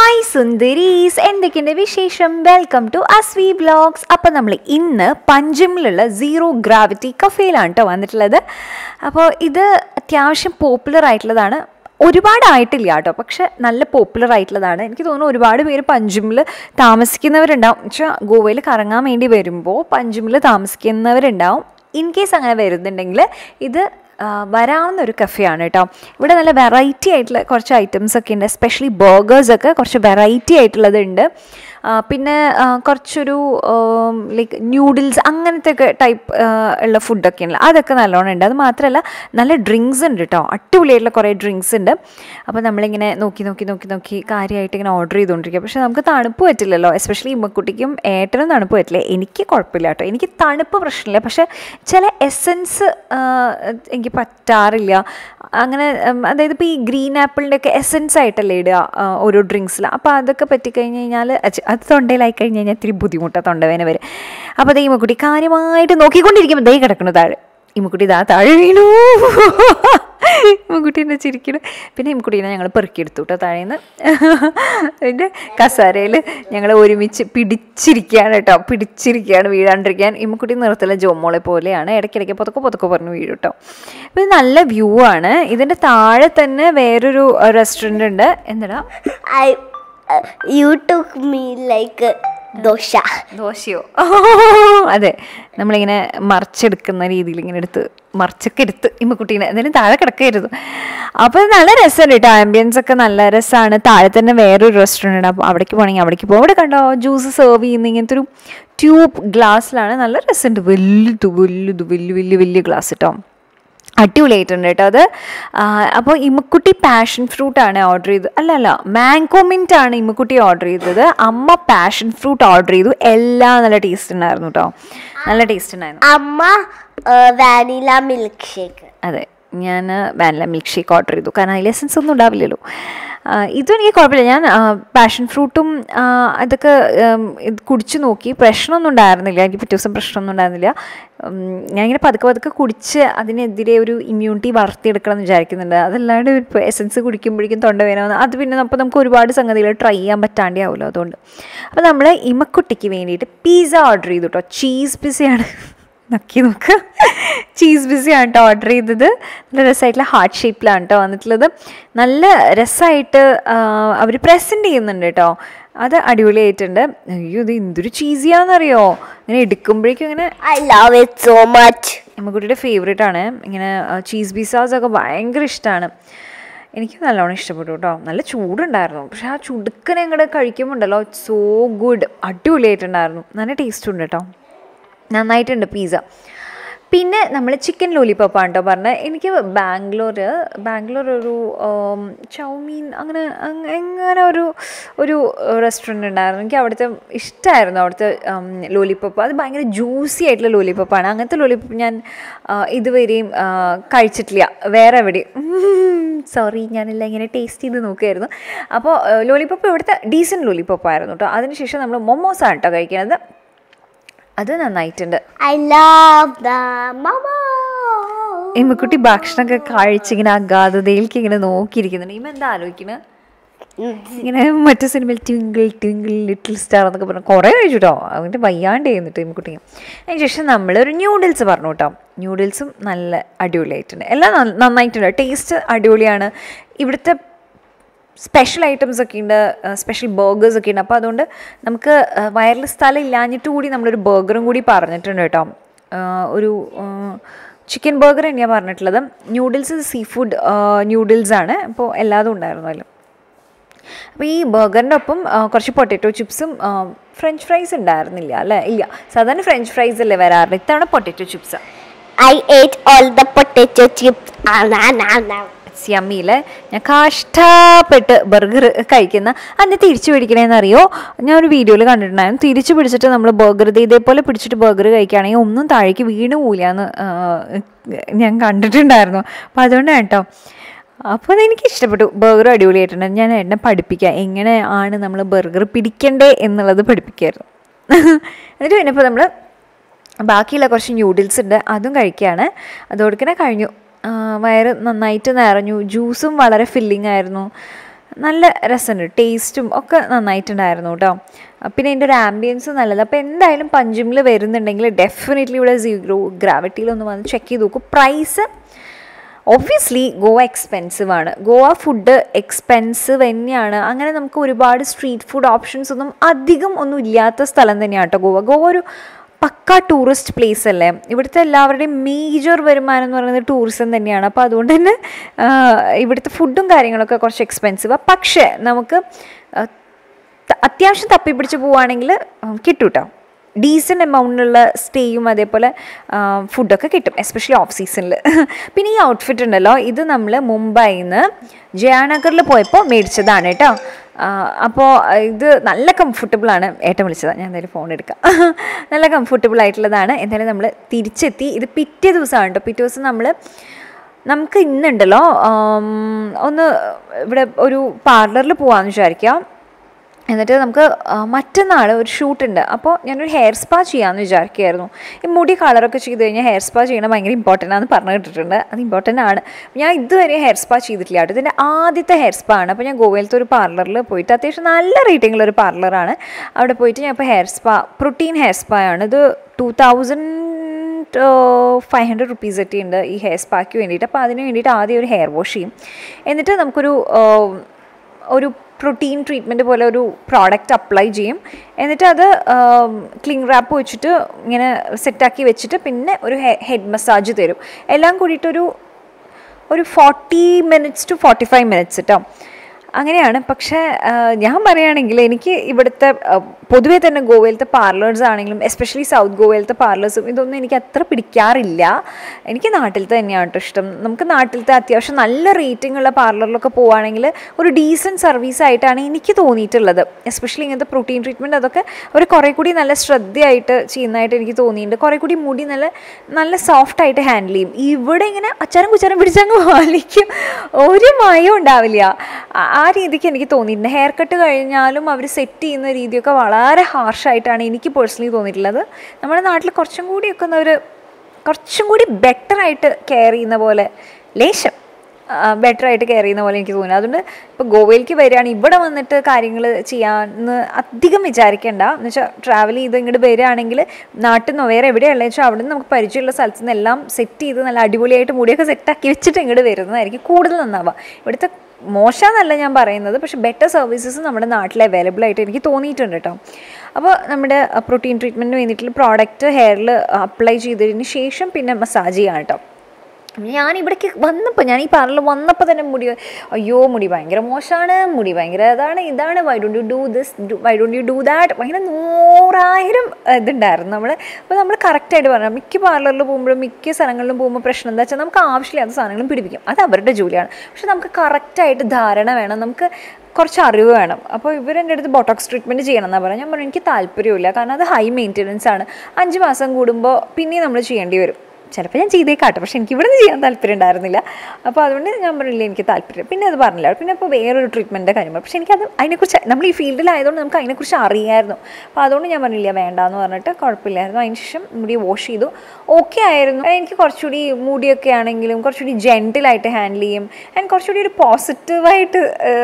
Hi സുന്ദരീസ് എന്തൊക്കെയുണ്ട് വിശേഷം welcome to അസ്വി blogs അപ്പോൾ നമ്മൾ ഇന്ന് പഞ്ചമിലുള്ള സീറോ ഗ്രാവിറ്റി കഫേയിലാണ് കേട്ടോ വന്നിട്ടുള്ളത് അപ്പോൾ ഇത് അത്യാവശ്യം പോപ്പുലർ ആയിട്ടുള്ളതാണ് ഒരുപാടായിട്ടില്ല കേട്ടോ പക്ഷെ നല്ല പോപ്പുലർ ആയിട്ടുള്ളതാണ് എനിക്ക് തോന്നുന്നു ഒരുപാട് പേര് പഞ്ചുമിൽ താമസിക്കുന്നവരുണ്ടാവും വെച്ചാൽ ഗോവയിൽ കറങ്ങാൻ വേണ്ടി വരുമ്പോൾ പഞ്ചുമിൽ താമസിക്കുന്നവരുണ്ടാവും ഇൻ കേസ് അങ്ങനെ വരുന്നുണ്ടെങ്കിൽ ഇത് ആ, വരാവുന്ന ഒരു കഫേയാണ് കേട്ടോ ഇവിടെ നല്ല വെറൈറ്റി ആയിട്ടുള്ള കുറച്ച് ഐറ്റംസ് ഒക്കെ ഉണ്ട് എസ്പെഷ്യലി ബർഗേഴ്സൊക്കെ കുറച്ച് വെറൈറ്റി ആയിട്ടുള്ളതുണ്ട് ആ, പിന്നെ ആ, കുറച്ചൊരു ലൈക്ക് ന്യൂഡിൽസ് അങ്ങനത്തെ ഒക്കെ ടൈപ്പ് ഉള്ള ഫുഡൊക്കെ ഉണ്ടല്ലോ അതൊക്കെ നല്ലോണം ഉണ്ട് അത് മാത്രമല്ല നല്ല ഡ്രിങ്ക്സ് ഉണ്ട് കേട്ടോ അടിപൊളിയായിട്ടുള്ള കുറേ ഡ്രിങ്ക്സ് ഉണ്ട് അപ്പോൾ നമ്മളിങ്ങനെ നോക്കി നോക്കി നോക്കി നോക്കി കാര്യമായിട്ട് ഇങ്ങനെ ഓർഡർ ചെയ്തുകൊണ്ടിരിക്കുക പക്ഷേ നമുക്ക് തണുപ്പ് പറ്റില്ലല്ലോ എസ്പെഷ്യലി ഇമ്മക്കുട്ടിക്കും ഏട്ടനും തണുപ്പ് പറ്റില്ല എനിക്ക് കുഴപ്പമില്ല കേട്ടോ എനിക്ക് തണുപ്പ് പ്രശ്നമില്ല പക്ഷേ ചില എസൻസ് എനിക്ക് പറ്റാറില്ല അങ്ങനെ ഉം, അതായത് ഇപ്പോൾ ഈ ഗ്രീൻ ആപ്പിളിൻ്റെ ഒക്കെ എസൻസ് ആയിട്ടല്ലേ ഇടുക ആ, ഓരോ ഡ്രിങ്ക്സിൽ അപ്പോൾ അതൊക്കെ പറ്റിക്കഴിഞ്ഞ് കഴിഞ്ഞാൽ അച്ഛ- അത് തൊണ്ടയിലായി കഴിഞ്ഞ് കഴിഞ്ഞാൽ ഇത്തിരി ബുദ്ധിമുട്ടാണ് തൊണ്ടവേന വരും അപ്പോൾ ദേ ഇമ്മക്കുട്ടി കാര്യമായിട്ട് നോക്കിക്കൊണ്ടിരിക്കുമ്പോൾ ദേ കിടക്കുന്നു താഴെ ഇമ്മക്കുട്ടി ഇതാ താഴെ വീണു ഇമ്മക്കുട്ടി എന്നെ ചിരിക്കണം പിന്നെ ഇമ്മക്കുട്ടീനെ ഞങ്ങൾ പെറുക്കിയെടുത്തു കേട്ടോ താഴേന്ന് എൻ്റെ കസാരയിൽ ഞങ്ങൾ ഒരുമിച്ച് പിടിച്ചിരിക്കുകയാണ് കേട്ടോ പിടിച്ചിരിക്കുകയാണ് വീഴാണ്ടിരിക്കാൻ ഇമ്മക്കുട്ടി നിറത്തിലെ ജോമോളെ പോലെയാണ് ഇടയ്ക്കിടയ്ക്ക് പൊതക്കെ പൊതക്കെ പറഞ്ഞ് വീഴും കേട്ടോ അപ്പോൾ ഇത് നല്ല വ്യൂ ആണ് ഇതിൻ്റെ താഴെ തന്നെ വേറൊരു റെസ്റ്റോറൻ്റ് ഉണ്ട് എന്താടാ I uh, you took me like uh, dosha. ദോശയോ അതെ നമ്മളിങ്ങനെ മറിച്ചെടുക്കുന്ന രീതിയിൽ ഇങ്ങനെ എടുത്ത് മറിച്ചൊക്കെ എടുത്ത് ഇമ്മക്കുട്ടീനെ എന്തായാലും താഴെ കിടക്കരുത് അപ്പോൾ നല്ല രസമുണ്ട് കേട്ടോ ആംബിയൻസ് ഒക്കെ നല്ല രസമാണ് താഴെ തന്നെ വേറൊരു റെസ്റ്റോറൻറ്റ് ഉണ്ട് അപ്പോൾ അവിടേക്ക് പോകണമെങ്കിൽ അവിടേക്ക് പോകും അവിടെ കണ്ടോ ജ്യൂസ് സെർവ് ചെയ്യുന്ന ഇങ്ങനത്തെ ഒരു ട്യൂബ് ഗ്ലാസ്സിലാണ് നല്ല രസമുണ്ട് വലുത് വലുത് വലിയ വലിയ വലിയ ഗ്ലാസ് കേട്ടോ അടിപൊളിയായിട്ടുണ്ട് കേട്ടോ അത് അപ്പോൾ ഇമ്മക്കുട്ടി പാഷൻ ഫ്രൂട്ടാണ് ഓർഡർ ചെയ്തത് അല്ല അല്ല മാംഗോ മിൻറ്റ് ആണ് ഇമ്മക്കുട്ടി ഓർഡർ ചെയ്തത് അമ്മ പാഷൻ ഫ്രൂട്ട് ഓർഡർ ചെയ്തു എല്ലാം നല്ല ടേസ്റ്റ് ഉണ്ടായിരുന്നു കേട്ടോ നല്ല ടേസ്റ്റ് ഉണ്ടായിരുന്നു Amma uh, vanilla milkshake. അതെ ഞാൻ വാനില മിൽക്ക് ഷേക്ക് ഓർഡർ ചെയ്തു കാരണം അതിൽ എസൻസ് ഒന്നും ഉണ്ടാവില്ലല്ലോ ആ, ഇതും എനിക്ക് കുഴപ്പമില്ല ഞാൻ പാഷൻ ഫ്രൂട്ടും ആ, അതൊക്കെ ഉം, ഇത് കുടിച്ചു നോക്കി പ്രശ്നമൊന്നും ഉണ്ടായിരുന്നില്ല എനിക്ക് പിറ്റേ ദിവസം പ്രശ്നമൊന്നും ഉണ്ടായിരുന്നില്ല ഉം, ഞാനിങ്ങനെ പതുക്കെ പതുക്കെ കുടിച്ച് അതിനെതിരെ ഒരു ഇമ്മ്യൂണിറ്റി വളർത്തിയെടുക്കണം എന്ന് വിചാരിക്കുന്നുണ്ട് അതല്ലാണ്ട് ഇപ്പോൾ എസൻസ് കുടിക്കുമ്പോഴേക്കും തൊണ്ടവേന അത് പിന്നെ അപ്പോൾ നമുക്ക് ഒരുപാട് സംഗതികൾ ട്രൈ ചെയ്യാൻ പറ്റാണ്ടേ ആവുമല്ലോ അതുകൊണ്ട് അപ്പോൾ നമ്മൾ ഇമക്കുട്ടിക്ക് വേണ്ടിയിട്ട് പിസ്സ ഓർഡർ ചെയ്തു കേട്ടോ ചീസ് പിസ്സയാണ് നക്കി നോക്ക് ചീസ് ബിസിയാണ് കേട്ടോ ഓർഡർ ചെയ്തത് നല്ല രസമായിട്ടുള്ള ഹാർട്ട് ഷേപ്പിലാണ് കേട്ടോ വന്നിട്ടുള്ളത് നല്ല രസമായിട്ട് അവർ പ്രസൻറ്റ് ചെയ്യുന്നുണ്ട് കേട്ടോ അത് അടിപൊളിയായിട്ടുണ്ട് അയ്യോ ഇത് എന്തൊരു ചീസിയാണെന്നറിയോ ഇങ്ങനെ എടുക്കുമ്പോഴേക്കും ഇങ്ങനെ I love it so much. അമ്മക്കുട്ടിയുടെ ഫേവറേറ്റ് ആണ് ഇങ്ങനെ ചീസ് പിസാസ് ഒക്കെ ഭയങ്കര ഇഷ്ടമാണ് എനിക്ക് നല്ലോണം ഇഷ്ടപ്പെട്ടു കേട്ടോ നല്ല ചൂടുണ്ടായിരുന്നു പക്ഷെ ആ ചുടുക്കനെ അങ്ങോട്ട് കഴിക്കുമ്പോൾ ഉണ്ടല്ലോ സോ ഗുഡ് അടിപൊളിയായിട്ടുണ്ടായിരുന്നു നല്ല ടേസ്റ്റ് ഉണ്ട് കേട്ടോ നന്നായിട്ടുണ്ട് പിസ്സ പിന്നെ നമ്മൾ ചിക്കൻ ലോലിപ്പോപ്പാണ് കേട്ടോ പറഞ്ഞത് എനിക്ക് ബാംഗ്ലൂർ ബാംഗ്ലൂർ ഒരു ഉം, ചൗമീൻ അങ്ങനെ അങ്ങ- അങ്ങനെ ഒരു ഒരു റെസ്റ്റോറൻറ്റ് ഉണ്ടായിരുന്നു എനിക്ക് അവിടുത്തെ ഇഷ്ടമായിരുന്നു അവിടുത്തെ ലോലിപ്പോപ്പ് അത് ഭയങ്കര ജ്യൂസി ആയിട്ടുള്ള ലോലിപ്പോപ്പാണ് അങ്ങനത്തെ ലോലിപ്പോപ്പ് ഞാൻ ആ, ഇതുവരെയും ആ, കഴിച്ചിട്ടില്ല വേറെ എവിടെയും സോറി ഞാനെല്ലാം ഇങ്ങനെ ടേസ്റ്റ് ചെയ്ത് നോക്കുമായിരുന്നു അപ്പോൾ ലോലിപ്പോപ്പ് ഇവിടുത്തെ ഡീസൻറ്റ് ലോലിപ്പോപ്പായിരുന്നു കേട്ടോ അതിനുശേഷം നമ്മൾ മൊമോസാണ് കേട്ടോ കഴിക്കുന്നത് അത് നന്നായിട്ടുണ്ട് I love the mama. ഇമ്മക്കുട്ടി ഭക്ഷണമൊക്കെ കഴിച്ചിങ്ങനെ അഗാധതയിലേക്ക് ഇങ്ങനെ നോക്കിയിരിക്കുന്നുണ്ട് ഇമ്മ എന്താ ആലോചിക്കുന്നത് ഇങ്ങനെ മറ്റു സിനിമയിൽ ട്വിങ്കിൾ ട്വിങ്കിൾ ലിറ്റിൽ സ്റ്റാർ എന്നൊക്കെ പറഞ്ഞു കുറേ കഴിച്ചു കേട്ടോ അതിൻ്റെ വയ്യാണ്ട് ചെയ്യുന്നുണ്ട് ഇമ്മക്കുട്ടി അതിന് ശേഷം നമ്മളൊരു ന്യൂഡിൽസ് പറഞ്ഞു കേട്ടോ ന്യൂഡിൽസും നല്ല അടിപൊളിയായിട്ടുണ്ട് എല്ലാം നന്ന- നന്നായിട്ടുണ്ട് ടേസ്റ്റ് അടിപൊളിയാണ് ഇവിടുത്തെ സ്പെഷ്യൽ ഐറ്റംസ് ഒക്കെ ഉണ്ട് സ്പെഷ്യൽ ബർഗേഴ്സ് ഒക്കെ ഉണ്ട് അപ്പോൾ അതുകൊണ്ട് നമുക്ക് വയറിൽ സ്ഥലം ഇല്ലാഞ്ഞിട്ട് കൂടി നമ്മളൊരു ബർഗറും കൂടി പറഞ്ഞിട്ടുണ്ട് കേട്ടോ ആ, ഒരു ചിക്കൻ ബർഗർ തന്നെയാണ് പറഞ്ഞിട്ടുള്ളത് ന്യൂഡിൽസ് സീ ഫുഡ് ന്യൂഡിൽസ് ആണ് അപ്പോൾ എല്ലാതും ഉണ്ടായിരുന്നു അതിൽ അപ്പോൾ ഈ ബർഗറിൻ്റെ ഒപ്പം ആ, കുറച്ച് പൊട്ടറ്റോ ചിപ്സും ഫ്രഞ്ച് ഫ്രൈസ് ഉണ്ടായിരുന്നില്ല അല്ലേ ഇല്ല സാധാരണ ഫ്രഞ്ച് ഫ്രൈസ് അല്ലേ വരാറുണ്ട് ഇത്തവണ potato chips I ate all the potato chips. Ah, nah, nah, nah. യമ്മിയിലെ ഞാൻ കഷ്ടപ്പെട്ട് ബർഗർ കഴിക്കുന്ന അന്ന് തിരിച്ചു പിടിക്കണേന്ന് അറിയോ ഞാൻ ഒരു വീഡിയോയിൽ കണ്ടിട്ടുണ്ടായിരുന്നു തിരിച്ചു പിടിച്ചിട്ട് നമ്മൾ ബർഗർ ഇതേപോലെ പിടിച്ചിട്ട് ബർഗർ കഴിക്കുകയാണെങ്കിൽ ഒന്നും താഴേക്ക് വീണ് പോലെയാന്ന് ഞാൻ കണ്ടിട്ടുണ്ടായിരുന്നു അപ്പം അതുകൊണ്ടാണ് കേട്ടോ അപ്പോൾ അതെനിക്ക് ഇഷ്ടപ്പെട്ടു ബർഗർ അടിപൊളിയായിട്ടുണ്ട് ഞാൻ എന്നെ പഠിപ്പിക്കാം എങ്ങനെ ആണ് നമ്മൾ ബർഗർ പിടിക്കണ്ടേ എന്നുള്ളത് പഠിപ്പിക്കായിരുന്നു എന്നിട്ട് പിന്നെ ഇപ്പോൾ നമ്മൾ ബാക്കിയുള്ള കുറച്ച് ന്യൂഡിൽസ് ഉണ്ട് അതും കഴിക്കുകയാണ് അതോടെ കഴിഞ്ഞു ആ, വയറ് നന്നായിട്ട് നിറഞ്ഞു ജ്യൂസും വളരെ ഫില്ലിംഗ് ആയിരുന്നു നല്ല രസമുണ്ട് ടേസ്റ്റും ഒക്കെ നന്നായിട്ടുണ്ടായിരുന്നു കേട്ടോ പിന്നെ ഇതിൻ്റെ ഒരു ആംബിയൻസ് നല്ലത് അപ്പോൾ എന്തായാലും പഞ്ചിമിൽ വരുന്നുണ്ടെങ്കിൽ ഡെഫിനറ്റ്ലി ഇവിടെ സീറോ ഗ്രാവിറ്റിയിലൊന്ന് വന്ന് ചെക്ക് ചെയ്ത് നോക്കും പ്രൈസ് ഒബ്വിയസ്ലി ഗോവ എക്സ്പെൻസീവ് ആണ് ഗോവ ഫുഡ് എക്സ്പെൻസീവ് തന്നെയാണ് അങ്ങനെ നമുക്ക് ഒരുപാട് സ്ട്രീറ്റ് ഫുഡ് ഓപ്ഷൻസ് ഒന്നും അധികം ഒന്നും ഇല്ലാത്ത സ്ഥലം തന്നെയാണ് കേട്ടോ ഗോവ ഗോവ ഒരു പക്ക ടൂറിസ്റ്റ് പ്ലേസ് അല്ലേ ഇവിടുത്തെ എല്ലാവരുടെയും മേജർ വരുമാനം എന്ന് പറയുന്നത് ടൂറിസം തന്നെയാണ് അപ്പോൾ അതുകൊണ്ട് തന്നെ ആ, ഇവിടുത്തെ ഫുഡും കാര്യങ്ങളൊക്കെ കുറച്ച് എക്സ്പെൻസീവാണ് പക്ഷേ നമുക്ക് ആ, ത- അത്യാവശ്യം തപ്പിപ്പിടിച്ച് പോവുകയാണെങ്കിൽ കിട്ടും കേട്ടോ ഡീസൻറ്റ് എമൗണ്ടിലുള്ള സ്റ്റേയും അതേപോലെ ഫുഡൊക്കെ കിട്ടും എസ്പെഷ്യലി ഓഫ് സീസണിൽ പിന്നെ ഈ ഔട്ട്ഫിറ്റ് ഉണ്ടല്ലോ ഇത് നമ്മൾ മുംബൈയിൽ നിന്ന് ജയാനഗറിൽ പോയപ്പോൾ മേടിച്ചതാണ് കേട്ടോ അപ്പോൾ ഇത് നല്ല കംഫർട്ടബിൾ ആണ് ഏട്ടൻ വിളിച്ചതാണ് ഞാൻ എന്തായാലും ഫോൺ എടുക്കാം നല്ല കംഫർട്ടബിൾ ആയിട്ടുള്ളതാണ് എന്തായാലും നമ്മൾ തിരിച്ചെത്തി ഇത് പിറ്റേ ദിവസമാണ് കേട്ടോ പിറ്റേ ദിവസം നമ്മൾ നമുക്ക് ഇന്നുണ്ടല്ലോ ആം, ഒന്ന് ഇവിടെ ഒരു പാർലറിൽ പോകാമെന്ന് വിചാരിക്കാം എന്നിട്ട് നമുക്ക് ആ, മറ്റന്നാൾ ഒരു ഷൂട്ടുണ്ട് അപ്പോൾ ഞാനൊരു ഹെയർ സ്പാ ചെയ്യാമെന്ന് വിചാരിക്കുകയായിരുന്നു ഈ മുടി കളറൊക്കെ ചെയ്ത് കഴിഞ്ഞാൽ ഹെയർ സ്പാ ചെയ്യണം ഭയങ്കര ഇമ്പോർട്ടൻ്റ് ആണെന്ന് പറഞ്ഞു കേട്ടിട്ടുണ്ട് അത് ഇമ്പോർട്ടൻ്റ് ആണ് ഞാൻ ഇതുവരെ ഹെയർ സ്പാ ചെയ്തിട്ടില്ല കേട്ടോ ഇതിൻ്റെ ആദ്യത്തെ ഹെയർ സ്പാ ആണ് അപ്പോൾ ഞാൻ ഗോവയിലത്തെ ഒരു പാർലറിൽ പോയിട്ട് അത്യാവശ്യം നല്ല റേറ്റിംഗുള്ള ഒരു പാർലറാണ് അവിടെ പോയിട്ട് ഞാൻ ഇപ്പോൾ hair spa protein hair spa ആണ് ഇത് two thousand five hundred rupees ഒക്കെ ഉണ്ട് ഈ ഹെയർ സ്പാക്ക് വേണ്ടിയിട്ട് അപ്പോൾ അതിന് വേണ്ടിയിട്ട് ആദ്യം ഒരു ഹെയർ വാഷ് ചെയ്യും എന്നിട്ട് നമുക്കൊരു ആ, ഒരു പ്രോട്ടീൻ ട്രീറ്റ്മെൻറ്റ് പോലെ ഒരു പ്രോഡക്റ്റ് അപ്ലൈ ചെയ്യും എന്നിട്ട് അത് ക്ലിങ് റാപ്പ് വെച്ചിട്ട് ഇങ്ങനെ സെറ്റാക്കി വെച്ചിട്ട് പിന്നെ ഒരു ഹെഡ് മസാജ് തരും എല്ലാം കൂടിയിട്ടൊരു ഒരു forty minutes to forty five minutes കേട്ടോ അങ്ങനെയാണ് പക്ഷേ ആ, ഞാൻ പറയുകയാണെങ്കിൽ എനിക്ക് ഇവിടുത്തെ ആ, പൊതുവേ തന്നെ ഗോവയിലത്തെ പാർലേഴ്സ് ആണെങ്കിലും എസ്പെഷ്യലി സൗത്ത് ഗോവയിലത്തെ പാർലേഴ്സും ഇതൊന്നും എനിക്ക് അത്ര പിടിക്കാറില്ല എനിക്ക് നാട്ടിലത്തെ തന്നെയാണ് കേട്ടോ ഇഷ്ടം നമുക്ക് നാട്ടിലത്തെ അത്യാവശ്യം നല്ല റേറ്റിംഗ് ഉള്ള പാർലറിലൊക്കെ പോവുകയാണെങ്കിൽ ഒരു ഡീസൻറ്റ് സർവീസ് ആയിട്ടാണ് എനിക്ക് തോന്നിയിട്ടുള്ളത് എസ്പെഷ്യലി ഇങ്ങനത്തെ പ്രോട്ടീൻ ട്രീറ്റ്മെൻറ്റ് അതൊക്കെ അവർ കുറേ കൂടി നല്ല ശ്രദ്ധയായിട്ട് ചെയ്യുന്നതായിട്ട് എനിക്ക് തോന്നിയിട്ടുണ്ട് കുറേ കൂടി മുടി നല്ല നല്ല സോഫ്റ്റ് ആയിട്ട് ഹാൻഡിൽ ചെയ്യും ഇവിടെ ഇങ്ങനെ അച്ചാരം കുച്ചാരം പിടിച്ചങ്ങ് വലിക്കും ഒരു മയം ഉണ്ടാവില്ല ആ- ആ രീതിക്ക് എനിക്ക് തോന്നിയിട്ടുണ്ട് ഹെയർ കട്ട് കഴിഞ്ഞാലും അവർ സെറ്റ് ചെയ്യുന്ന രീതിയൊക്കെ വളരെ ഹാർഷായിട്ടാണ് എനിക്ക് പേഴ്സണലി തോന്നിയിട്ടുള്ളത് നമ്മുടെ നാട്ടിൽ കുറച്ചും കൂടിയൊക്കെ ഒന്ന് ഒരു കുറച്ചും കൂടി ബെറ്റർ ആയിട്ട് കെയർ ചെയ്യുന്ന പോലെ ലേശം ബെറ്റർ ആയിട്ട് കെയർ ചെയ്യുന്ന പോലെ എനിക്ക് തോന്നുന്നു അതുകൊണ്ട് ഇപ്പോൾ ഗോവയിലേക്ക് വരികയാണ് ഇവിടെ വന്നിട്ട് കാര്യങ്ങൾ ചെയ്യാമെന്ന് അധികം വിചാരിക്കേണ്ട എന്ന് വെച്ചാൽ ട്രാവൽ ചെയ്ത് ഇങ്ങോട്ട് വരികയാണെങ്കിൽ നാട്ടിൽ നിന്ന് വേറെ എവിടെയുള്ളത് വെച്ചാൽ അവിടെ നിന്ന് നമുക്ക് പരിചയമുള്ള സ്ഥലത്ത് നിന്ന് എല്ലാം സെറ്റ് ചെയ്ത് നല്ല അടിപൊളിയായിട്ട് മുടിയൊക്കെ സെറ്റാക്കി വെച്ചിട്ട് ഇങ്ങോട്ട് വരുന്നതായിരിക്കും കൂടുതൽ നന്നാവുക ഇവിടുത്തെ മോശമെന്നല്ല ഞാൻ പറയുന്നത് പക്ഷേ ബെറ്റർ സർവീസസ് നമ്മുടെ നാട്ടിൽ അവൈലബിൾ ആയിട്ട് എനിക്ക് തോന്നിയിട്ടുണ്ട് കേട്ടോ അപ്പോൾ നമ്മുടെ പ്രോട്ടീൻ ട്രീറ്റ്മെൻറ്റിന് വേണ്ടിയിട്ടുള്ള പ്രോഡക്റ്റ് ഹെയറിൽ അപ്ലൈ ചെയ്തതിന് ശേഷം പിന്നെ മസാജ് ചെയ്യാം കേട്ടോ ഞാൻ ഇവിടേക്ക് വന്നപ്പോൾ ഞാൻ ഈ പാർലർ വന്നപ്പോൾ തന്നെ മുടി അയ്യോ മുടി ഭയങ്കര മോശമാണ് മുടി ഭയങ്കര ഇതാണ് ഇതാണ് why don't you do this why don't you do that ഭയങ്കര നൂറായിരം ഇതുണ്ടായിരുന്നു നമ്മൾ അപ്പോൾ നമ്മൾ കറക്റ്റായിട്ട് പറഞ്ഞു മിക്ക പാർലറിൽ പോകുമ്പോഴും മിക്ക സ്ഥലങ്ങളിലും പോകുമ്പോൾ പ്രശ്നം എന്താ വെച്ചാൽ നമുക്ക് ആവശ്യമില്ലാത്ത സാധനങ്ങളും പിടിപ്പിക്കും അത് അവരുടെ ജോലിയാണ് പക്ഷെ നമുക്ക് കറക്റ്റായിട്ട് ധാരണ വേണം നമുക്ക് കുറച്ച് അറിവ് വേണം അപ്പോൾ ഇവരെൻ്റെ അടുത്ത് ബോട്ടോക്സ് ട്രീറ്റ്മെൻറ്റ് ചെയ്യണം എന്നാണ് പറഞ്ഞത് ഞാൻ പറഞ്ഞു എനിക്ക് താല്പര്യമില്ല കാരണം അത് ഹൈ മെയിൻ്റനൻസ് ആണ് അഞ്ച് മാസം കൂടുമ്പോൾ പിന്നെയും നമ്മൾ ചെയ്യേണ്ടി വരും ചിലപ്പോൾ ഞാൻ ചെയ്തേക്കാട്ടെ പക്ഷേ എനിക്ക് ഇവിടെ നിന്ന് ചെയ്യാൻ താല്പര്യം ഉണ്ടായിരുന്നില്ല അപ്പോൾ അതുകൊണ്ട് ഞാൻ പറഞ്ഞില്ല എനിക്ക് താല്പര്യം പിന്നെ അത് പറഞ്ഞില്ല പിന്നെ ഇപ്പോൾ വേറൊരു ട്രീറ്റ്മെൻറ്റിൻ്റെ കാര്യം പറഞ്ഞു പക്ഷേ എനിക്കത് അതിനെക്കുറിച്ച് നമ്മൾ ഈ ഫീൽഡിലായതുകൊണ്ട് നമുക്ക് അതിനെക്കുറിച്ച് അറിയായിരുന്നു അപ്പോൾ അതുകൊണ്ട് ഞാൻ പറഞ്ഞില്ല വേണ്ടാന്ന് പറഞ്ഞിട്ട് കുഴപ്പമില്ലായിരുന്നു അതിന് ശേഷം മുടി വാഷ് ചെയ്തു ഓക്കെ ആയിരുന്നു എനിക്ക് കുറച്ചുകൂടി മുടിയൊക്കെ ആണെങ്കിലും കുറച്ചുകൂടി ജെൻറ്റിലായിട്ട് ഹാൻഡിൽ ചെയ്യും ആൻഡ് കുറച്ചുകൂടി ഒരു പോസിറ്റീവായിട്ട്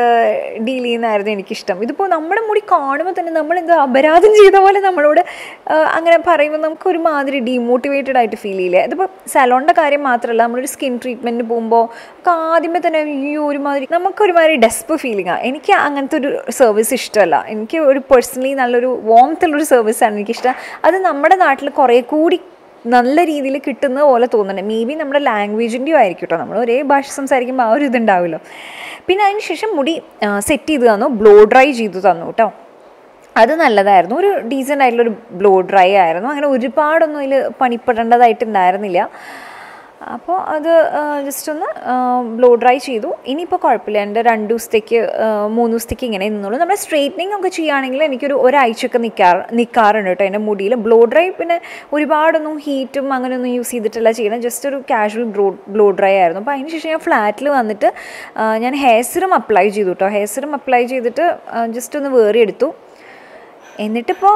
ഡീൽ ചെയ്യുന്നതായിരുന്നു എനിക്കിഷ്ടം ഇതിപ്പോൾ നമ്മുടെ മുടി കാണുമ്പോൾ തന്നെ നമ്മൾ എന്തോ അപരാധം ചെയ്ത പോലെ നമ്മളോട് ആ, അങ്ങനെ പറയുമ്പോൾ നമുക്ക് ഒരുമാതിരി ഡീമോട്ടിവേറ്റഡ് ആയിട്ട് ഫീൽ ചെയ്യില്ലേ ഇതിപ്പോൾ സലോണിൻ്റെ കാര്യം മാത്രമല്ല നമ്മളൊരു സ്കിൻ ട്രീറ്റ്മെൻറ്റ് പോകുമ്പോൾ ഒക്കെ ആദ്യമേ തന്നെ ഈ ഒരുമാതിരി നമുക്കൊരുമാതിരി ഡെസ്പ് ഫീലിംഗാണ് എനിക്ക് അങ്ങനത്തെ ഒരു സർവീസ് ഇഷ്ടമല്ല എനിക്ക് ഒരു പേഴ്സണലി നല്ലൊരു വോംത്തുള്ളൊരു സർവീസാണ് എനിക്കിഷ്ടം അത് നമ്മുടെ നാട്ടിൽ കുറേ കൂടി നല്ല രീതിയിൽ കിട്ടുന്ന പോലെ തോന്നുന്നുണ്ട് മേ ബി നമ്മുടെ ലാംഗ്വേജിൻ്റെയും ആയിരിക്കും കേട്ടോ നമ്മൾ ഒരേ ഭാഷ സംസാരിക്കുമ്പോൾ ആ ഒരു ഇതുണ്ടാവുമല്ലോ പിന്നെ അതിന് ശേഷം മുടി സെറ്റ് ചെയ്ത് തന്നു ബ്ലോ ഡ്രൈ ചെയ്തു തന്നു കേട്ടോ അത് നല്ലതായിരുന്നു ഒരു ഡീസൻ്റ് ആയിട്ടുള്ളൊരു ബ്ലോ ഡ്രൈ ആയിരുന്നു അങ്ങനെ ഒരുപാടൊന്നും അതിൽ പണിപ്പെടേണ്ടതായിട്ടുണ്ടായിരുന്നില്ല അപ്പോൾ അത് ജസ്റ്റ് ഒന്ന് ബ്ലോ ഡ്രൈ ചെയ്തു ഇനിയിപ്പോൾ കുഴപ്പമില്ല എൻ്റെ രണ്ട് ദിവസത്തേക്ക് ആ, മൂന്ന് ദിവസത്തേക്ക് ഇങ്ങനെ നിന്നുള്ളൂ നമ്മൾ സ്ട്രെയിറ്റനിങ് ഒക്കെ ചെയ്യുകയാണെങ്കിൽ എനിക്കൊരു ഒരാഴ്ചയൊക്കെ നിൽക്കാറ് നിൽക്കാറുണ്ട് കേട്ടോ എൻ്റെ മുടിയിൽ ബ്ലോ ഡ്രൈ പിന്നെ ഒരുപാടൊന്നും ഹീറ്റും അങ്ങനെയൊന്നും യൂസ് ചെയ്തിട്ടല്ല ചെയ്യണം ജസ്റ്റ് ഒരു കാഷ്വൽ ബ്ലോ ബ്ലോ ഡ്രൈ ആയിരുന്നു അപ്പോൾ അതിന് ശേഷം ഞാൻ ഫ്ലാറ്റിൽ വന്നിട്ട് ആ, ഞാൻ ഹെയർ സിറം അപ്ലൈ ചെയ്തു കേട്ടോ ഹെയർ സിറം അപ്ലൈ ചെയ്തിട്ട് ജസ്റ്റ് ഒന്ന് വേറിയെടുത്തു എന്നിട്ടിപ്പോൾ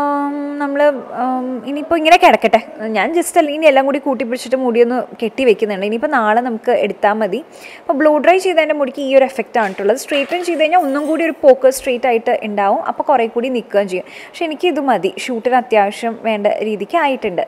നമ്മൾ ഇനിയിപ്പോൾ ഇങ്ങനെ കിടക്കട്ടെ ഞാൻ ജസ്റ്റ് അല്ലെങ്കിൽ ഇനി എല്ലാം കൂടി കൂട്ടി പിടിച്ചിട്ട് മുടിയൊന്ന് കെട്ടി വെക്കുന്നുണ്ട് ഇനിയിപ്പോൾ നാളെ നമുക്ക് എടുത്താൽ മതി അപ്പോൾ ബ്ലൂ ഡ്രൈ ചെയ്തതിൻ്റെ മുടിക്ക് ഈ ഒരു എഫക്റ്റ് ആണിട്ടുള്ളത് സ്ട്രേറ്റൻ ചെയ്ത് കഴിഞ്ഞാൽ ഒന്നും കൂടി ഒരു പോക്ക് സ്ട്രേറ്റ് ആയിട്ട് ഉണ്ടാവും അപ്പോൾ കുറേ കൂടി നിൽക്കുകയും ചെയ്യും പക്ഷെ എനിക്ക് ഇത് മതി ഷൂട്ടിന് അത്യാവശ്യം വേണ്ട രീതിക്ക് ആയിട്ടുണ്ട്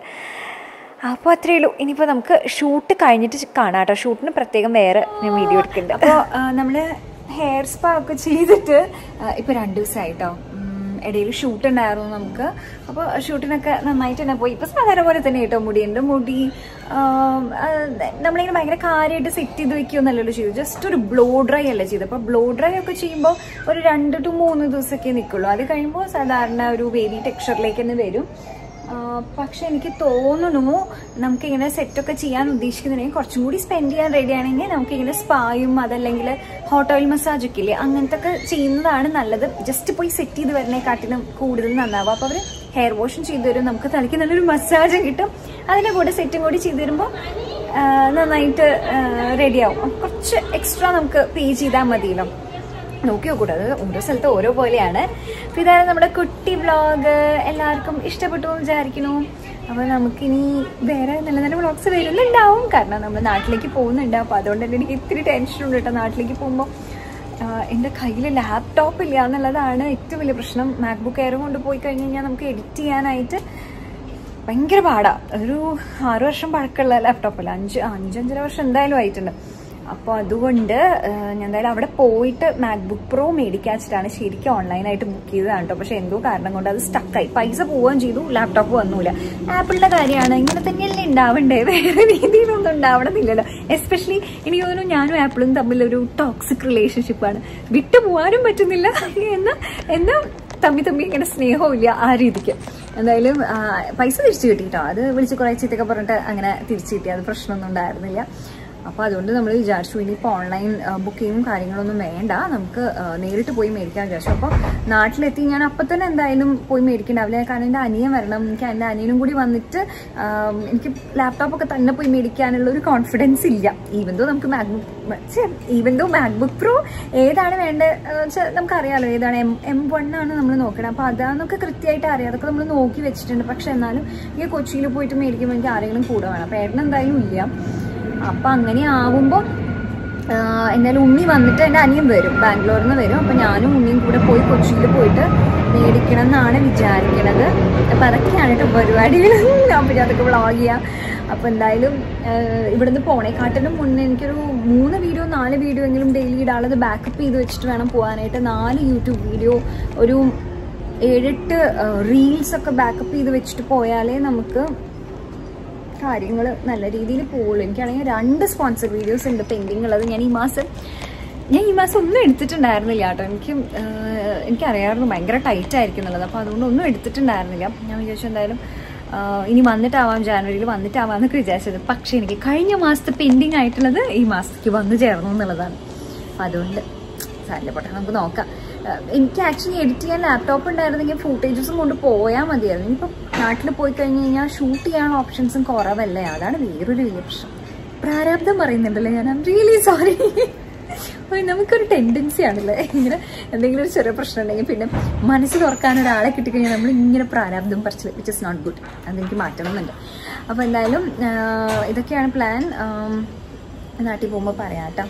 അപ്പോൾ അത്രയേ ഉള്ളൂ ഇനിയിപ്പോൾ നമുക്ക് ഷൂട്ട് കഴിഞ്ഞിട്ട് കാണാം കേട്ടോ ഷൂട്ടിന് പ്രത്യേകം വേറെ ഞാൻ വീഡിയോ എടുക്കുന്നുണ്ട് അപ്പോൾ നമ്മൾ ഹെയർ സ്പാ ഒക്കെ ചെയ്തിട്ട് ഇപ്പോൾ രണ്ട് ദിവസമായിട്ടോ ഇടയിൽ ഷൂട്ട് ഉണ്ടായിരുന്നു നമുക്ക് അപ്പോൾ ഷൂട്ടിനൊക്കെ നന്നായിട്ട് തന്നെ പോയി ഇപ്പോൾ സാധാരണ പോലെ തന്നെ കേട്ടോ മുടി എൻ്റെ മുടി ആം, ആ, നമ്മളിങ്ങനെ ഭയങ്കര കാര്യമായിട്ട് സെറ്റ് ചെയ്ത് വെക്കുകയൊന്നല്ലല്ലോ ചെയ്തു ജസ്റ്റ് ഒരു ബ്ലോ ഡ്രൈ അല്ല ചെയ്തത് അപ്പോൾ ബ്ലോ ഡ്രൈ ഒക്കെ ചെയ്യുമ്പോൾ ഒരു രണ്ട് ടു മൂന്ന് ദിവസമൊക്കെ നിൽക്കുള്ളൂ അത് കഴിയുമ്പോൾ സാധാരണ ഒരു വേവി ടെക്സ്ചറിലേക്ക് തന്നെ വരും ആ, പക്ഷെ എനിക്ക് തോന്നുന്നു നമുക്കിങ്ങനെ സെറ്റൊക്കെ ചെയ്യാൻ ഉദ്ദേശിക്കുന്നുണ്ടെങ്കിൽ കുറച്ചും കൂടി സ്പെൻഡ് ചെയ്യാൻ റെഡി ആണെങ്കിൽ നമുക്കിങ്ങനെ സ്പായും അതല്ലെങ്കിൽ ഹോട്ട് ഓയിൽ മസാജ് ഒക്കെ ഇല്ലേ അങ്ങനത്തെ ഒക്കെ ചെയ്യുന്നതാണ് നല്ലത് ജസ്റ്റ് പോയി സെറ്റ് ചെയ്ത് വരുന്നേക്കാട്ടിലും കൂടുതൽ നന്നാവുക അപ്പോൾ അവർ ഹെയർ വാഷും ചെയ്തു തരും നമുക്ക് തലയ്ക്ക് നല്ലൊരു മസാജും കിട്ടും അതിൻ്റെ കൂടെ സെറ്റും കൂടി ചെയ്തു തരുമ്പോൾ ആ, നന്നായിട്ട് റെഡിയാവും കുറച്ച് എക്സ്ട്രാ നമുക്ക് പേ ചെയ്താൽ മതിയല്ലോ നോക്കി നോക്കൂട്ടോ അത് ഓരോ സ്ഥലത്ത് ഓരോ പോലെയാണ് അപ്പോൾ ഇതാണ് നമ്മുടെ കുട്ടി വ്ളോഗ് എല്ലാവർക്കും ഇഷ്ടപ്പെട്ടു എന്ന് വിചാരിക്കുന്നു അപ്പോൾ നമുക്കിനി വേറെ നല്ല നല്ല വ്ളോഗ്സ് വരുന്നുണ്ടാവും കാരണം നമ്മൾ നാട്ടിലേക്ക് പോകുന്നുണ്ട് അപ്പോൾ അതുകൊണ്ട് തന്നെ എനിക്ക് ഇത്തിരി ടെൻഷനുണ്ട് കേട്ടോ നാട്ടിലേക്ക് പോകുമ്പോൾ എൻ്റെ കയ്യിൽ ലാപ്ടോപ്പ് ഇല്ല എന്നുള്ളതാണ് ഏറ്റവും വലിയ പ്രശ്നം മാക്ബുക്ക് എയർ കൊണ്ട് പോയി കഴിഞ്ഞ് കഴിഞ്ഞാൽ നമുക്ക് എഡിറ്റ് ചെയ്യാനായിട്ട് ഭയങ്കര പാടാ ഒരു ആറു വർഷം പഴക്കമുള്ള ലാപ്ടോപ്പല്ല അഞ്ച് അഞ്ചഞ്ചര വർഷം എന്തായാലും ആയിട്ടുണ്ട് അപ്പോൾ അതുകൊണ്ട് ആ, ഞാൻ എന്തായാലും അവിടെ പോയിട്ട് മാക്ബുക്ക് പ്രോ മേടിക്കാച്ചിട്ടാണ് ശരിക്കും ഓൺലൈനായിട്ട് ബുക്ക് ചെയ്തതാണ് കേട്ടോ പക്ഷെ എന്തോ കാരണം കൊണ്ട് അത് സ്റ്റക്കായി പൈസ പോവുകയും ചെയ്തു ലാപ്ടോപ്പ് വന്നൂല ആപ്പിളിന്റെ കാര്യമാണ് ഇങ്ങനെ തന്നെയല്ലേ ഉണ്ടാവണ്ടേ വേറെ രീതിയിലൊന്നും ഉണ്ടാവണമെന്നില്ലല്ലോ എസ്പെഷ്യലി എനിക്ക് തോന്നുന്നു ഞാനും ആപ്പിളും തമ്മിലൊരു ടോക്സിക് റിലേഷൻഷിപ്പാണ് വിട്ടു പോകാനും പറ്റുന്നില്ല എന്നാൽ എന്നാൽ തമ്മി തമ്മി ഇങ്ങനെ സ്നേഹമില്ല ആ രീതിക്ക് എന്തായാലും ആ, പൈസ തിരിച്ചു കിട്ടി കേട്ടോ അത് വിളിച്ച് കുറേ ചീത്തൊക്കെ പറഞ്ഞിട്ട് അങ്ങനെ തിരിച്ചു കിട്ടി അത് പ്രശ്നമൊന്നും ഉണ്ടായിരുന്നില്ല അപ്പോൾ അതുകൊണ്ട് നമ്മൾ വിചാരിച്ചു ഇനിയിപ്പോൾ ഓൺലൈൻ ബുക്കിങ്ങും കാര്യങ്ങളൊന്നും വേണ്ട നമുക്ക് ആ, നേരിട്ട് പോയി മേടിക്കാൻ വിചാരിച്ചു അപ്പോൾ നാട്ടിലെത്തി ഞാൻ അപ്പം തന്നെ എന്തായാലും പോയി മേടിക്കണ്ടാവില്ല കാരണം എൻ്റെ അനിയൻ വരണം എനിക്ക് എൻ്റെ അനിയനും കൂടി വന്നിട്ട് ആ, എനിക്ക് ലാപ്ടോപ്പൊക്കെ തന്നെ പോയി മേടിക്കാനുള്ള ഒരു കോൺഫിഡൻസ് ഇല്ല ഈവൻ ദോ നമുക്ക് MacBook even though MacBook pro ഏതാണ് വേണ്ടത് വെച്ചാൽ നമുക്കറിയാലോ ഏതാണ് എം എം വൺ ആണ് നമ്മൾ നോക്കണം അപ്പോൾ അതാന്നൊക്കെ കൃത്യമായിട്ട് അറിയാം അതൊക്കെ നമ്മൾ നോക്കി വെച്ചിട്ടുണ്ട് പക്ഷെ എന്നാലും ഈ കൊച്ചിയിൽ പോയിട്ട് മേടിക്കുമ്പോൾ എനിക്ക് ആരെങ്കിലും കൂടെ വേണം അപ്പോൾ ഏട്ടൻ എന്തായാലും ഇല്ല അപ്പം അങ്ങനെ ആവുമ്പോൾ എന്തായാലും ഉണ്ണി വന്നിട്ട് എൻ്റെ അനിയൻ വരും ബാംഗ്ലൂരിൽ നിന്ന് വരും അപ്പം ഞാനും ഉണ്ണിയും കൂടെ പോയി കൊച്ചിയിൽ പോയിട്ട് മേടിക്കണം എന്നാണ് വിചാരിക്കണത് അപ്പം അതൊക്കെയാണ് കേട്ടോ പരിപാടികൾ അപ്പം ഞാൻ അതൊക്കെ വ്ളോഗ് ചെയ്യാം അപ്പോൾ എന്തായാലും ആഹ് ഇവിടുന്ന് പോണേക്കാട്ടിനും മുന്നേ എനിക്കൊരു മൂന്ന് വീഡിയോ നാല് വീഡിയോ എങ്കിലും ഡെയിലി ഇടാനുള്ളത് ബാക്കപ്പ് ചെയ്ത് വെച്ചിട്ട് വേണം പോകാനായിട്ട് നാല് യൂട്യൂബ് വീഡിയോ ഒരു ഏഴെട്ട് റീൽസ് ഒക്കെ ബാക്കപ്പ് ചെയ്ത് വെച്ചിട്ട് പോയാലേ നമുക്ക് കാര്യങ്ങൾ നല്ല രീതിയിൽ പോകുള്ളൂ എനിക്കാണെങ്കിൽ രണ്ട് സ്പോൺസർ വീഡിയോസ് ഉണ്ട് പെൻഡിങ് ഉള്ളത് ഞാൻ ഈ മാസം ഞാൻ ഈ മാസം ഒന്നും എടുത്തിട്ടുണ്ടായിരുന്നില്ല കേട്ടോ എനിക്ക് ആഹ്, എനിക്കറിയാമായിരുന്നു ഭയങ്കര ടൈറ്റ് ആയിരിക്കും എന്നുള്ളത് അപ്പോൾ അതുകൊണ്ട് ഒന്നും എടുത്തിട്ടുണ്ടായിരുന്നില്ല ഞാൻ വിചാരിച്ചു എന്തായാലും ആഹ്, ഇനി വന്നിട്ടാവാം ജാനുവരിയിൽ വന്നിട്ടാവാന്നൊക്കെ വിചാരിച്ചത് പക്ഷേ എനിക്ക് കഴിഞ്ഞ മാസത്തെ പെൻഡിങ് ആയിട്ടുള്ളത് ഈ മാസത്തേക്ക് വന്നു ചേർന്നു എന്നുള്ളതാണ് അപ്പം അതുകൊണ്ട് സാരില്ല പോട്ടെ നമുക്ക് നോക്കാം ആഹ് എനിക്ക് ആക്ച്വലി എഡിറ്റ് ചെയ്യാൻ ലാപ്ടോപ്പ് ഉണ്ടായിരുന്നെങ്കിൽ ഫൂട്ടേജസും കൊണ്ട് പോയാൽ മതിയായിരുന്നു ഇനിയിപ്പോൾ നാട്ടിൽ പോയി കഴിഞ്ഞ് കഴിഞ്ഞാൽ ഷൂട്ട് ചെയ്യാനുള്ള ഓപ്ഷൻസും കുറവല്ലേ അതാണ് വേറൊരു വലിയ പ്രശ്നം പ്രാരാബ്ദം പറയുന്നുണ്ടല്ലോ ഞാൻ ഐം റിയലി സോറി നമുക്കൊരു ടെൻഡൻസി ആണല്ലേ ഇങ്ങനെ എന്തെങ്കിലും ഒരു ചെറിയ പ്രശ്നം ഉണ്ടെങ്കിൽ പിന്നെ മനസ്സ് തുറക്കാൻ ഒരാളെ കിട്ടിക്കഴിഞ്ഞാൽ നമ്മൾ ഇങ്ങനെ പ്രാരാബ്ദം പറിച്ച് വിച്ച് ഇസ് നോട്ട് ഗുഡ് അതെനിക്ക് മാറ്റണമെന്നുണ്ട് അപ്പോൾ എന്തായാലും ആഹ് ഇതൊക്കെയാണ് പ്ലാൻ നാട്ടിൽ പോകുമ്പോൾ പറയാം കേട്ടോ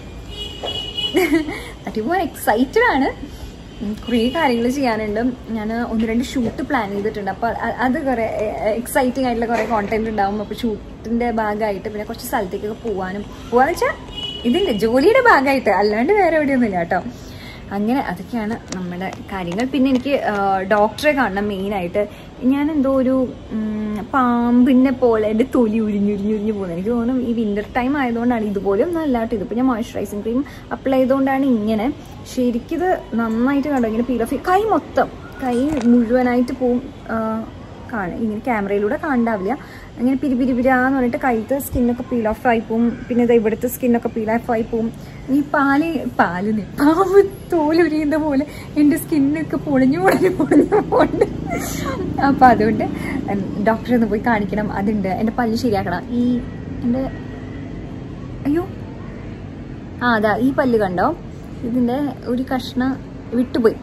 നാട്ടിൽ പോകാൻ എക്സൈറ്റഡ് ആണ് ഉം, കുറേ കാര്യങ്ങൾ ചെയ്യാനുണ്ട് ഞാൻ ഒന്ന് രണ്ട് ഷൂട്ട് പ്ലാൻ ചെയ്തിട്ടുണ്ട് അപ്പോൾ അത് കുറേ എക്സൈറ്റിംഗ് ആയിട്ടുള്ള കുറേ കോണ്ടന്റ് ഉണ്ടാവും അപ്പോൾ ഷൂട്ടിൻ്റെ ഭാഗമായിട്ട് പിന്നെ കുറച്ച് സ്ഥലത്തേക്കൊക്കെ പോകാനും പോകാന്ന് വെച്ചാൽ ഇതിൻ്റെ ജോലിയുടെ ഭാഗമായിട്ട് അല്ലാണ്ട് വേറെ എവിടെയൊന്നുമില്ല കേട്ടോ അങ്ങനെ അതൊക്കെയാണ് നമ്മുടെ കാര്യങ്ങൾ പിന്നെ എനിക്ക് ആ, ഡോക്ടറെ കാണണം മെയിനായിട്ട് ഞാൻ എന്തോ ഒരു ഉം, പാമ്പിനെ പോലെ എൻ്റെ തൊലി ഉരിഞ്ഞുരിഞ്ഞുരിഞ്ഞു പോകുന്നത് എനിക്ക് തോന്നുന്നു ഈ വിന്റർ ടൈം ആയതുകൊണ്ടാണ് ഇതുപോലെ ഒന്നും അല്ലാട്ടോ ഇതിപ്പോൾ ഞാൻ മോയ്സ്ചറൈസിങ് ക്രീം അപ്ലൈ ചെയ്തുകൊണ്ടാണ് ഇങ്ങനെ ശരിക്കിത് നന്നായിട്ട് കണ്ടോ ഇങ്ങനെ പീൽ ഓഫ് കൈ മൊത്തം കൈ മുഴുവനായിട്ട് പോവും ആ, കാണും ഇങ്ങനെ ക്യാമറയിലൂടെ കാണാവില്ല അങ്ങനെ പിരി പിരി പിരാന്ന് പറഞ്ഞിട്ട് കഴുത്ത് സ്കിന്നൊക്കെ പീൽ ഓഫ് ആയി പോവും പിന്നെ ഇത് ഇവിടുത്തെ സ്കിന്നൊക്കെ പീൽ ഓഫ് ആയി പോവും ഈ പാല് പാല് നി- പാമ്പ് തോലുരിയുന്ന പോലെ എൻ്റെ സ്കിന്നൊക്കെ പൊളിഞ്ഞു പൊളിഞ്ഞു പൊളിഞ്ഞു പോണ്ട് അപ്പം അതുകൊണ്ട് ഡോക്ടറെ ഒന്ന് പോയി കാണിക്കണം അതുണ്ട് എൻ്റെ പല്ല് ശരിയാക്കണം ഈ എൻ്റെ അയ്യോ ആ അതാ ഈ പല്ല് കണ്ടോ ഇതിൻ്റെ ഒരു കഷ്ണം വിട്ടുപോയി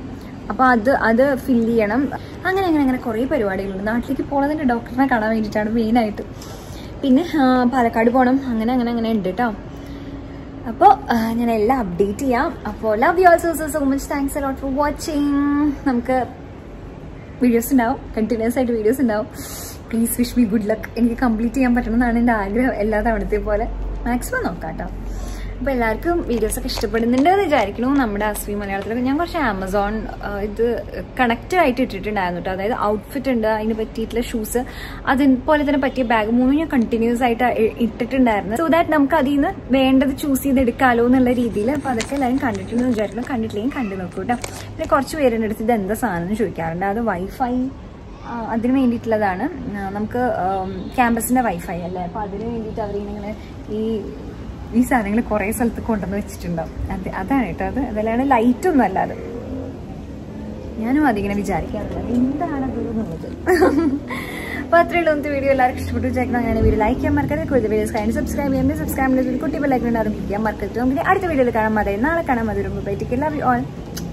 അപ്പോൾ അത് അത് ഫില്ല് ചെയ്യണം അങ്ങനെ അങ്ങനെ അങ്ങനെ കുറേ പരിപാടികളുണ്ട് നാട്ടിലേക്ക് പോണതിൻ്റെ ഡോക്ടറിനെ കാണാൻ വേണ്ടിയിട്ടാണ് മെയിനായിട്ട് പിന്നെ ആ, പാലക്കാട് പോകണം അങ്ങനെ അങ്ങനെ അങ്ങനെ ഉണ്ട് കേട്ടോ അപ്പോൾ ഞാൻ എല്ലാം അപ്ഡേറ്റ് ചെയ്യാം അപ്പോൾ love you also so much thanks a lot for watching നമുക്ക് വീഡിയോസ് ഉണ്ടാവും കണ്ടിന്യൂസ് ആയിട്ട് വീഡിയോസ് ഉണ്ടാവും please wish me good luck എനിക്ക് കംപ്ലീറ്റ് ചെയ്യാൻ പറ്റണമെന്നാണ് എൻ്റെ ആഗ്രഹം എല്ലാ തവണത്തെ പോലെ മാക്സിമം നോക്കാം കേട്ടോ അപ്പോൾ എല്ലാവർക്കും വീഡിയോസ് ഒക്കെ ഇഷ്ടപ്പെടുന്നുണ്ട് എന്ന് വിചാരിക്കുന്നു നമ്മുടെ അസ്വി മലയാളത്തിലൊക്കെ ഞാൻ കുറച്ച് ആമസോൺ ആ, ഇത് കണക്റ്റഡ് ആയിട്ട് ഇട്ടിട്ടുണ്ടായിരുന്നു കേട്ടോ അതായത് ഔട്ട്ഫിറ്റ് ഉണ്ട് അതിന് പറ്റിയിട്ടുള്ള ഷൂസ് അതുപോലെ തന്നെ പറ്റിയ ബാഗ് മൂന്നും ഞാൻ കണ്ടിന്യൂസ് ആയിട്ട് ഇ- ഇട്ടിട്ടുണ്ടായിരുന്നു സോ ദാറ്റ് നമുക്ക് അതിൽ നിന്ന് വേണ്ടത് ചൂസ് ചെയ്തെടുക്കാമല്ലോ എന്നുള്ള രീതിയിൽ അപ്പോൾ അതൊക്കെ എല്ലാവരും കണ്ടിട്ടുണ്ടെന്ന് വിചാരിക്കുന്നു കണ്ടിട്ടില്ലെങ്കിൽ കണ്ടു നോക്കൂ കേട്ടോ പിന്നെ കുറച്ച് പേരുടെ അടുത്ത് ഇത് എന്താ സാധനം എന്ന് ചോദിക്കാറുണ്ട് അത് വൈഫൈ ആ, അതിന് വേണ്ടിയിട്ടുള്ളതാണ് ആ, നമുക്ക് ക്യാമ്പസിന്റെ വൈഫൈ അല്ലേ അപ്പൊ അതിന് വേണ്ടിയിട്ട് അവരിങ്ങനെ ഈ ഈ സാധനങ്ങൾ കുറേ സ്ഥലത്ത് കൊണ്ടുവന്ന് വെച്ചിട്ടുണ്ടാവും അത് അതാണ് കേട്ടോ അത് അതല്ലാണ്ട് ലൈറ്റ് ഒന്നും അല്ല അത് ഞാനും അതിങ്ങനെ വിചാരിക്കാറില്ല എന്താണ് അത് എന്നുള്ളത് അപ്പോൾ അത്രയുള്ള ഒന്നത്തെ വീഡിയോ എല്ലാവർക്കും ഇഷ്ടപ്പെട്ടു വിചാരിക്കണം അങ്ങനെ വീഡിയോ ലൈക്ക് ചെയ്യാൻ മറക്കരുത് കൂടുതൽ വീഡിയോസ് കഴിഞ്ഞ് സബ്സ്ക്രൈബ് ചെയ്യാൻ സബ്സ്ക്രൈബ് ചെയ്ത് കുട്ടി ബെല്ലൈക്കൺ അതും ക്ലിക്ക് ചെയ്യാൻ മറക്കരുത് നമുക്ക് ഇനി അടുത്ത വീഡിയോയിൽ കാണാൻ മതി നാളെ കാണാൻ മതി ബൈറ്റിക്ക് ലവ് യു ഓൾ